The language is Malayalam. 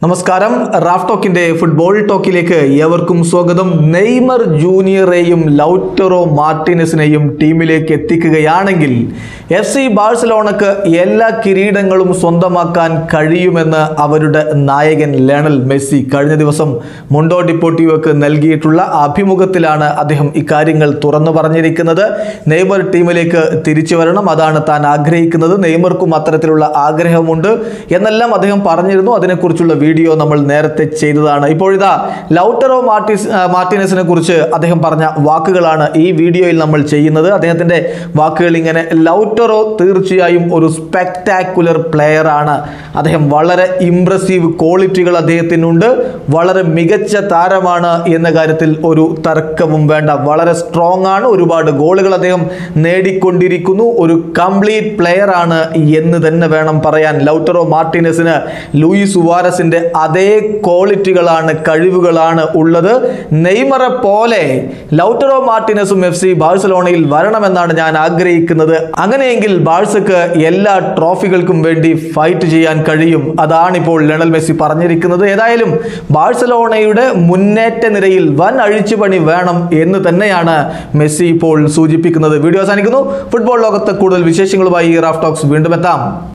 നമസ്കാരം റാഫ് ടോക്കിന്റെ ഫുട്ബോൾ ടോക്കിലേക്ക് ഏവർക്കും സ്വാഗതം നെയ്മർ ജൂനിയറെയും ലൗറ്ററോ മാർട്ടിനസിനെയും ടീമിലേക്ക് എത്തിക്കുകയാണെങ്കിൽ എഫ് സി ബാഴ്സലോണക്ക് എല്ലാ കിരീടങ്ങളും സ്വന്തമാക്കാൻ കഴിയുമെന്ന് അവരുടെ നായകൻ ലയണൽ മെസ്സി കഴിഞ്ഞ ദിവസം മുണ്ടോ ഡിപ്പോർട്ടീവോക്ക് നൽകിയിട്ടുള്ള അഭിമുഖത്തിലാണ് അദ്ദേഹം ഇക്കാര്യങ്ങൾ തുറന്നു പറഞ്ഞിരിക്കുന്നത് നെയ്മർ ടീമിലേക്ക് തിരിച്ചു വരണം അതാണ് താൻ ആഗ്രഹിക്കുന്നത് നെയ്മർക്കും അത്തരത്തിലുള്ള ആഗ്രഹമുണ്ട് എന്നെല്ലാം അദ്ദേഹം പറഞ്ഞിരുന്നു അതിനെക്കുറിച്ചുള്ള വീഡിയോ നമ്മൾ നേരത്തെ ചെയ്തതാണ് ഇപ്പോഴിതാ ലൗട്ടറോ മാർട്ടിസ് ആ, മാർട്ടിനസിനെ കുറിച്ച് അദ്ദേഹം പറഞ്ഞ വാക്കുകളാണ് ഈ വീഡിയോയിൽ നമ്മൾ ചെയ്യുന്നത് അദ്ദേഹത്തിന്റെ വാക്കുകൾ ഇങ്ങനെ ലൗട്ടറോ തീർച്ചയായും ഒരു സ്പെക്ടാക്കുലർ പ്ലെയർ ആണ് അദ്ദേഹം വളരെ ഇംപ്രസീവ് ക്വാളിറ്റികൾ അദ്ദേഹത്തിനുണ്ട് വളരെ മികച്ച താരമാണ് എന്ന കാര്യത്തിൽ ഒരു തർക്കവും വേണ്ട വളരെ സ്ട്രോങ് ആണ് ഒരുപാട് ഗോളുകൾ അദ്ദേഹം നേടിക്കൊണ്ടിരിക്കുന്നു ഒരു കംപ്ലീറ്റ് പ്ലെയർ ആണ് എന്ന് തന്നെ വേണം പറയാൻ ലൗട്ടറോ മാർട്ടിനസിന് ലൂയിസ് സുവാരസിന്റെ അതേ ക്വാളിറ്റികളാണ് കഴിവുകളാണ് ഉള്ളത് നെയ്മറെ പോലെ ലൗട്ടറോ മാർട്ടിനസും എഫ് സി ബാഴ്സലോണയിൽ വരണമെന്നാണ് ഞാൻ ആഗ്രഹിക്കുന്നത് അങ്ങനെയെങ്കിൽ ബാഴ്സക്ക് എല്ലാ ട്രോഫികൾക്കും വേണ്ടി ഫൈറ്റ് ചെയ്യാൻ കഴിയും അതാണിപ്പോൾ ലണൽ മെസ്സി പറഞ്ഞിരിക്കുന്നത് ഏതായാലും ബാഴ്സലോണയുടെ മുന്നേറ്റ നിരയിൽ വൻ അഴിച്ചുപണി വേണം എന്ന് തന്നെയാണ് മെസ്സി ഇപ്പോൾ സൂചിപ്പിക്കുന്നത് വീഡിയോ അവസാനിക്കുന്നു ഫുട്ബോൾ ലോകത്ത് കൂടുതൽ വിശേഷങ്ങളുമായി റാഫ് ടോക്സ് വീണ്ടും എത്താം